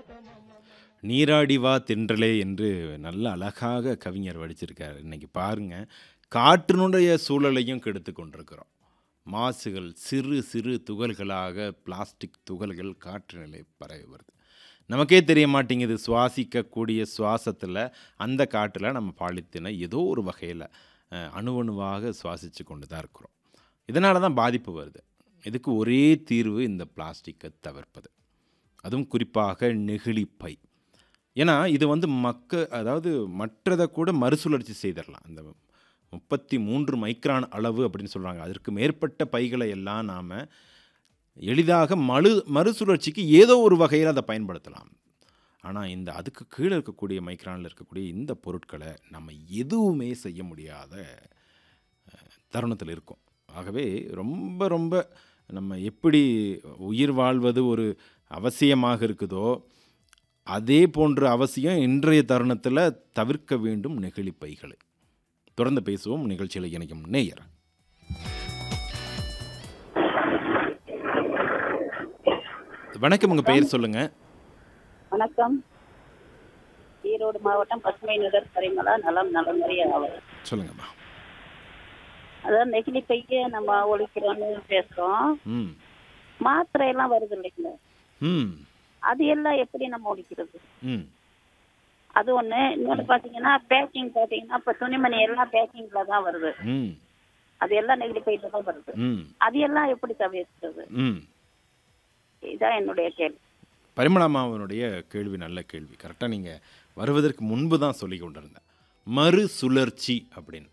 நீராடி வா தென்றலே என்று நல்ல அழகாக கவிஞர் வடிச்சிருக்காரு இன்னைக்கு பாருங்க காற்றினுடைய சூழலையும் கெடுத்து கொண்டிருக்கிறோம் மாசுகள் சிறு சிறு துகள்களாக பிளாஸ்டிக் துகள்கள் காற்று நிலை பரவி வருது நமக்கே தெரிய மாட்டேங்குது சுவாசிக்கக்கூடிய சுவாசத்தில் அந்த காற்றில் நம்ம பாலித்தீனை ஏதோ ஒரு வகையில் அணுவணுவாக சுவாசித்து கொண்டு தான் இருக்கிறோம் இதனால தான் பாதிப்பு வருது இதுக்கு ஒரே தீர்வு இந்த பிளாஸ்டிக்கை தவிர்ப்பது அதுவும் குறிப்பாக நெகிழிப்பை ஏன்னா இது வந்து மக்க அதாவது மற்றதை கூட மறுசுழற்சி செய்திடலாம் இந்த முப்பத்தி மூன்று மைக்ரான் அளவு அப்படின்னு சொல்கிறாங்க அதற்கு மேற்பட்ட பைகளை எல்லாம் நாம் எளிதாக மறு மறுசுழற்சிக்கு ஏதோ ஒரு வகையில் அதை பயன்படுத்தலாம் ஆனால் இந்த அதுக்கு கீழே இருக்கக்கூடிய மைக்ரானில் இருக்கக்கூடிய இந்த பொருட்களை நம்ம எதுவுமே செய்ய முடியாத தருணத்தில் இருக்கும் ஆகவே ரொம்ப ரொம்ப நம்ம எப்படி உயிர் வாழ்வது ஒரு அவசியமாக இருக்குதோ அதே போன்ற அவசியம் இன்றைய தருணத்தில் தவிர்க்க வேண்டும் நெகிழி பைகளை தொடர்ந்து பேசுவோம் நிகழ்ச்சியில் இணைக்கும் நேயர் வணக்கம் உங்கள் பெயர் சொல்லுங்க வணக்கம் ஈரோடு மாவட்டம் பசுமை நகர் பரிமளா நலம் நலமுறை ஆவல் சொல்லுங்கம்மா அதான் நெகிழி பைய நம்ம ஒழிக்கிறோம்னு பேசுறோம் ம் மாத்திரை எல்லாம் வருது இல்லைங்க ம் அது எல்லாம் எப்படி நம்ம ஒழிக்கிறது ம் அது ஒண்ணு இன்னொன்று பாத்தீங்கன்னா பேக்கிங் பாத்தீங்கன்னா இப்ப துணிமணி எல்லாம் பேக்கிங்ல தான் வருது ம் அது எல்லாம் நெகிழி பையில தான் வருது ம் அது எல்லாம் எப்படி தவிர்க்கிறது ம் இதான் என்னுடைய கேள்வி பரிமளாமாவனுடைய கேள்வி நல்ல கேள்வி கரெக்டாக நீங்கள் வருவதற்கு முன்பு தான் சொல்லி கொண்டிருந்தேன் மறுசுழற்சி அப்படின்னு